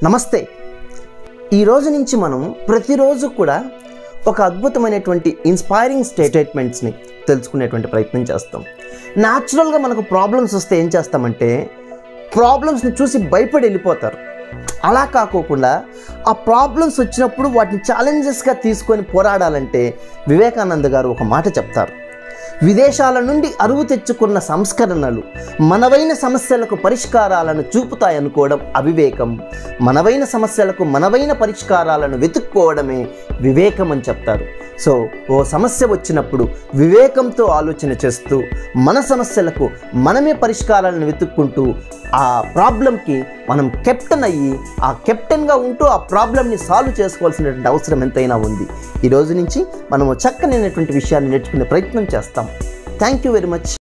నమస్తే ఈ రోజు నుంచి మనం ప్రతిరోజు కూడా ఒక అద్భుతమైనటువంటి ఇన్స్పైరింగ్ స్టేట్మెంట్స్ని తెలుసుకునేటువంటి ప్రయత్నం చేస్తాం న్యాచురల్గా మనకు ప్రాబ్లమ్స్ వస్తే ఏం చేస్తామంటే ప్రాబ్లమ్స్ని చూసి భయపడి వెళ్ళిపోతారు అలా కాకోకుండా ఆ ప్రాబ్లమ్స్ వచ్చినప్పుడు వాటిని ఛాలెంజెస్గా తీసుకొని పోరాడాలంటే వివేకానంద గారు ఒక మాట చెప్తారు విదేశాల నుండి అరువు తెచ్చుకున్న సంస్కరణలు మనవైన సమస్యలకు పరిష్కారాలను చూపుతాయనుకోవడం అవివేకం మనవైన సమస్యలకు మనవైన పరిష్కారాలను వెతుక్కోవడమే వివేకం అని చెప్తారు సో ఓ సమస్య వచ్చినప్పుడు వివేకంతో ఆలోచన చేస్తూ మన సమస్యలకు మనమే పరిష్కారాలను వెతుక్కుంటూ ఆ ప్రాబ్లంకి మనం కెప్టెన్ అయ్యి ఆ కెప్టెన్గా ఉంటూ ఆ ప్రాబ్లమ్ని సాల్వ్ చేసుకోవాల్సినటువంటి అవసరం ఎంతైనా ఉంది ఈ రోజు నుంచి మనము చక్కనైనటువంటి విషయాన్ని నేర్చుకునే ప్రయత్నం చేస్తాం థ్యాంక్ యూ వెరీ మచ్